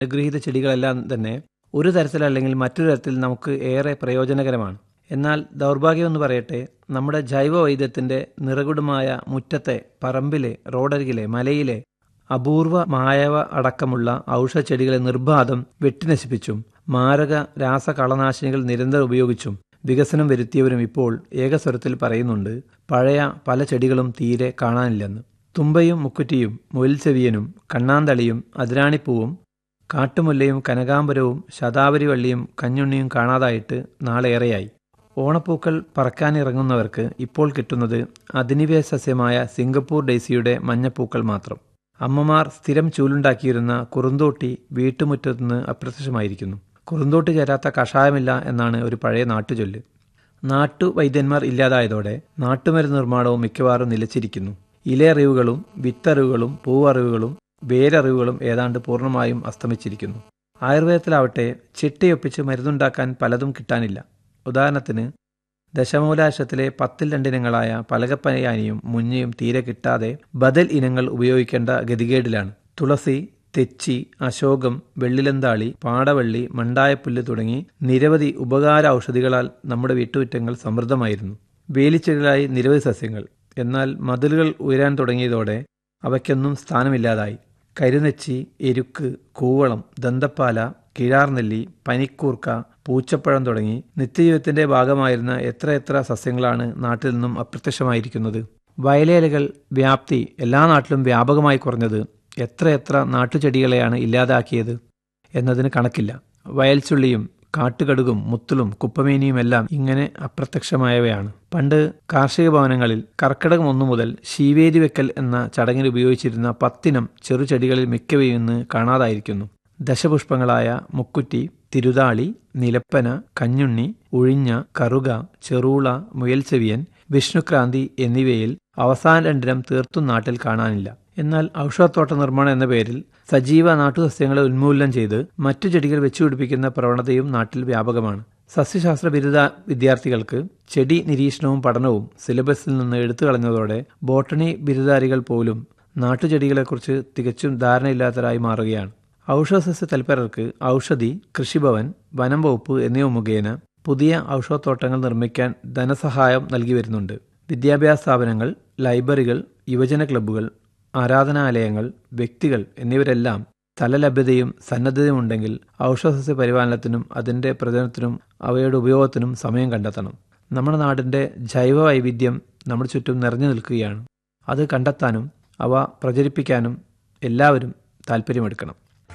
അനുഗ്രഹീത ചെടികളെല്ലാം തന്നെ ഒരു തരത്തിലല്ലെങ്കിൽ മറ്റൊരു തരത്തിൽ നമുക്ക് ഏറെ പ്രയോജനകരമാണ് എന്നാൽ ദൗർഭാഗ്യമെന്ന് പറയട്ടെ നമ്മുടെ ജൈവ വൈദ്യത്തിന്റെ നിറകുടമായ മുറ്റത്തെ പറമ്പിലെ റോഡരികിലെ മലയിലെ അപൂർവ മായവ അടക്കമുള്ള ഔഷധച്ചെടികളെ നിർബാധം വെട്ടിനശിപ്പിച്ചും മാരക രാസകളനാശിനികൾ നിരന്തരം ഉപയോഗിച്ചും വികസനം വരുത്തിയവരും ഇപ്പോൾ ഏകസ്വരത്തിൽ പറയുന്നുണ്ട് പഴയ പല ചെടികളും തീരെ കാണാനില്ലെന്ന് തുമ്പയും മുക്കുറ്റിയും മുയൽച്ചെവിയനും കണ്ണാന്തളിയും അതിരാണിപ്പൂവും കാട്ടുമുല്ലയും കനകാംബരവും ശതാവരി വള്ളിയും കഞ്ഞുണ്ണിയും കാണാതായിട്ട് നാളേറെയായി ഓണപ്പൂക്കൾ പറക്കാനിറങ്ങുന്നവർക്ക് ഇപ്പോൾ കിട്ടുന്നത് അധിനിവേശ സസ്യമായ സിംഗപ്പൂർ ഡെയ്സിയുടെ മഞ്ഞപ്പൂക്കൾ മാത്രം അമ്മമാർ സ്ഥിരം ചൂലുണ്ടാക്കിയിരുന്ന കുറുന്തോട്ടി വീട്ടുമുറ്റത്തുനിന്ന് അപ്രത്യക്ഷമായിരിക്കുന്നു കുറുന്തോട്ടി ചേരാത്ത കഷായമില്ല എന്നാണ് ഒരു പഴയ നാട്ടുചൊല്ല് നാട്ടുവൈദ്യന്മാർ ഇല്ലാതായതോടെ നാട്ടുമരുന്ന് നിർമ്മാണവും മിക്കവാറും നിലച്ചിരിക്കുന്നു ഇലയറിവുകളും വിത്തറിവുകളും പൂവറിവുകളും വേരറിവുകളും ഏതാണ്ട് പൂർണ്ണമായും അസ്തമിച്ചിരിക്കുന്നു ആയുർവേദത്തിലാവട്ടെ ചിട്ടയൊപ്പിച്ച് മരുന്നുണ്ടാക്കാൻ പലതും കിട്ടാനില്ല ഉദാഹരണത്തിന് ദശമൂലാശത്തിലെ പത്തിൽ രണ്ടിനങ്ങളായ പലകപ്പനയാനിയും മുഞ്ഞയും തീരെ കിട്ടാതെ ബദൽ ഇനങ്ങൾ ഉപയോഗിക്കേണ്ട ഗതികേടിലാണ് തുളസി തെച്ചി അശോകം വെള്ളിലന്താളി പാടവള്ളി മണ്ടായപ്പുല്ല് തുടങ്ങി നിരവധി ഉപകാര ഔഷധികളാൽ നമ്മുടെ വീട്ടുമുറ്റങ്ങൾ സമൃദ്ധമായിരുന്നു വേലിച്ചെടികളായി നിരവധി സസ്യങ്ങൾ എന്നാൽ മതിലുകൾ ഉയരാൻ തുടങ്ങിയതോടെ അവയ്ക്കൊന്നും സ്ഥാനമില്ലാതായി കരുനെച്ചി എരുക്ക് കൂവളം ദന്തപ്പാല കിഴാർനെല്ലി പനിക്കൂർക്ക പൂച്ചപ്പഴം തുടങ്ങി നിത്യജീവിതത്തിന്റെ ഭാഗമായിരുന്ന എത്രയെത്ര സസ്യങ്ങളാണ് നാട്ടിൽ നിന്നും അപ്രത്യക്ഷമായിരിക്കുന്നത് വയലേലകൾ വ്യാപ്തി എല്ലാ നാട്ടിലും വ്യാപകമായി കുറഞ്ഞത് എത്രയെത്ര നാട്ടുചെടികളെയാണ് ഇല്ലാതാക്കിയത് എന്നതിന് കണക്കില്ല വയൽച്ചുള്ളിയും കാട്ടുകടുകും മുത്തലും കുപ്പമേനിയുമെല്ലാം ഇങ്ങനെ അപ്രത്യക്ഷമായവയാണ് പണ്ട് കാർഷിക ഭവനങ്ങളിൽ കർക്കിടകം ഒന്നു മുതൽ ശീവേരി വെക്കൽ എന്ന ചടങ്ങിൽ ഉപയോഗിച്ചിരുന്ന പത്തിനം ചെറുചെടികളിൽ മിക്കവയും ഇന്ന് കാണാതായിരിക്കുന്നു ദശപുഷ്പങ്ങളായ മുക്കുറ്റി തിരുതാളി നിലപ്പന കഞ്ഞുണ്ണി ഉഴിഞ്ഞ കറുക ചെറൂള മുയൽച്ചെവിയൻ വിഷ്ണുക്രാന്തി എന്നിവയിൽ അവസാന രണ്ടിനം തീർത്തും നാട്ടിൽ കാണാനില്ല എന്നാൽ ഔഷധത്തോട്ട നിർമ്മാണം എന്ന പേരിൽ സജീവ നാട്ടുസസ്യങ്ങളെ ഉന്മൂലനം ചെയ്ത് മറ്റു ചെടികൾ വെച്ചുപിടിപ്പിക്കുന്ന പ്രവണതയും നാട്ടിൽ വ്യാപകമാണ് സസ്യശാസ്ത്ര ബിരുദ വിദ്യാർത്ഥികൾക്ക് ചെടി നിരീക്ഷണവും പഠനവും സിലബസിൽ നിന്ന് എടുത്തു കളഞ്ഞതോടെ ബോട്ടണി ബിരുദധാരികൾ പോലും നാട്ടുചെടികളെക്കുറിച്ച് തികച്ചും ധാരണയില്ലാത്തവരായി മാറുകയാണ് ഔഷധസസ്യ തൽപരർക്ക് ഔഷധി കൃഷിഭവൻ വനം വകുപ്പ് എന്നിവ മുഖേന പുതിയ ഔഷധത്തോട്ടങ്ങൾ നിർമ്മിക്കാൻ ധനസഹായം നൽകി വരുന്നുണ്ട് വിദ്യാഭ്യാസ സ്ഥാപനങ്ങൾ ലൈബ്രറികൾ യുവജന ക്ലബ്ബുകൾ ആരാധനാലയങ്ങൾ വ്യക്തികൾ എന്നിവരെല്ലാം സ്ഥലലഭ്യതയും സന്നദ്ധതയും ഉണ്ടെങ്കിൽ ഔഷധസസ്യ പരിപാലനത്തിനും അതിൻ്റെ പ്രചരണത്തിനും അവയുടെ ഉപയോഗത്തിനും സമയം കണ്ടെത്തണം നമ്മുടെ നാടിൻ്റെ ജൈവ വൈവിധ്യം നമ്മുടെ ചുറ്റും നിറഞ്ഞു നിൽക്കുകയാണ് അത് കണ്ടെത്താനും അവ പ്രചരിപ്പിക്കാനും എല്ലാവരും താല്പര്യമെടുക്കണം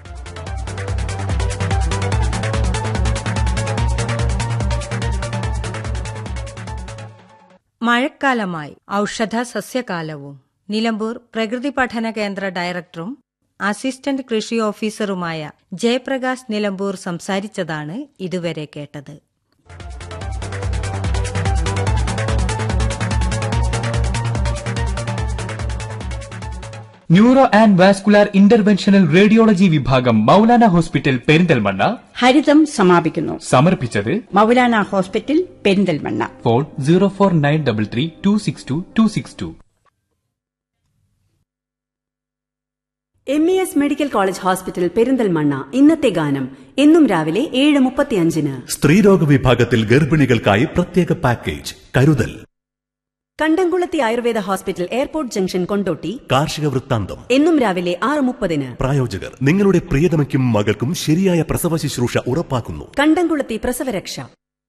മഴക്കാലമായി ഔഷധ സസ്യകാലവും നിലമ്പൂർ പ്രകൃതി പഠന കേന്ദ്ര ഡയറക്ടറും അസിസ്റ്റന്റ് കൃഷി ഓഫീസറുമായ ജയപ്രകാശ് നിലമ്പൂർ സംസാരിച്ചതാണ് ഇതുവരെ കേട്ടത് neuro and vascular interventional radiology വിഭാഗം മൗലാന ഹോസ്പിറ്റൽ പെരിന്തൽമണ്ണ ഹരിതം സമാപിക്കുന്നു സമർപ്പിച്ചത് Maulana hospital Perinthalmanna phone zero four nine double three two six two two six two M E S medical college hospital Perinthalmanna ഇന്നത്തെ ഗാനം എന്നും രാവിലെ ഏഴ് മുപ്പത്തിയഞ്ചിന് സ്ത്രീരോഗ വിഭാഗത്തിൽ ഗർഭിണികൾക്കായി പ്രത്യേക പാക്കേജ് കരുതൽ Kandamkulathi Ayurveda hospital airport junction Kondotty കാർഷിക വൃത്താന്തം എന്നും രാവിലെ ആറ് മുപ്പതിന് പ്രായോജകർ നിങ്ങളുടെ പ്രിയതമയ്ക്കും മകൾക്കും ശരിയായ പ്രസവ ശുശ്രൂഷ ഉറപ്പാക്കുന്നു കണ്ടംകുളത്തി പ്രസവരക്ഷ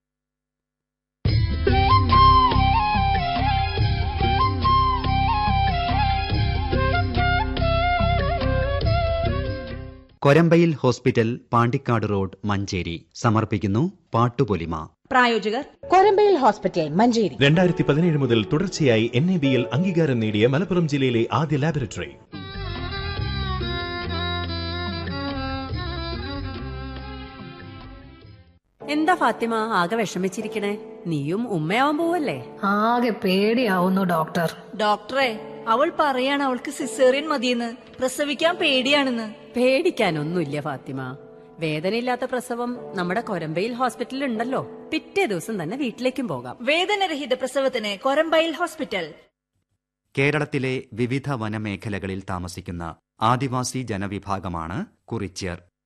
കൊരമ്പയിൽ ഹോസ്പിറ്റൽ പാണ്ടിക്കാട് റോഡ് മഞ്ചേരി സമർപ്പിക്കുന്നു പാട്ടുപൊലിമ പ്രായോജകർ കൊരമ്പയിൽ ഹോസ്പിറ്റൽ മഞ്ചേരി രണ്ടായിരത്തി പതിനേഴ് മുതൽ തുടർച്ചയായി എൻ എ ബിയിൽ അംഗീകാരം നേടിയ മലപ്പുറം ജില്ലയിലെ ആദ്യ ലാബറട്ടറി എന്താ ഫാത്തിമ ആകെ വിഷമിച്ചിരിക്കണേ നീയും ഉമ്മയാവാൻ പോവല്ലേ ആകെ പേടിയാവുന്നു ഡോക്ടർ ഡോക്ടറെ അവൾ പറയാണ് അവൾക്ക് സിസേറിയൻ മതിയെന്ന് പ്രസവിക്കാൻ പേടിയാണെന്ന് പേടിക്കാനൊന്നുമില്ല ഫാത്തിമ വേദനയില്ലാത്ത പ്രസവം നമ്മുടെ കൊരമ്പയിൽ ഹോസ്പിറ്റലിൽ ഉണ്ടല്ലോ പിറ്റേ ദിവസം തന്നെ വീട്ടിലേക്കും പോകാം വേദനരഹിത പ്രസവത്തിന് കൊരമ്പയിൽ ഹോസ്പിറ്റൽ കേരളത്തിലെ വിവിധ വനമേഖലകളിൽ താമസിക്കുന്ന ആദിവാസി ജനവിഭാഗമാണ് കുറിച്യർ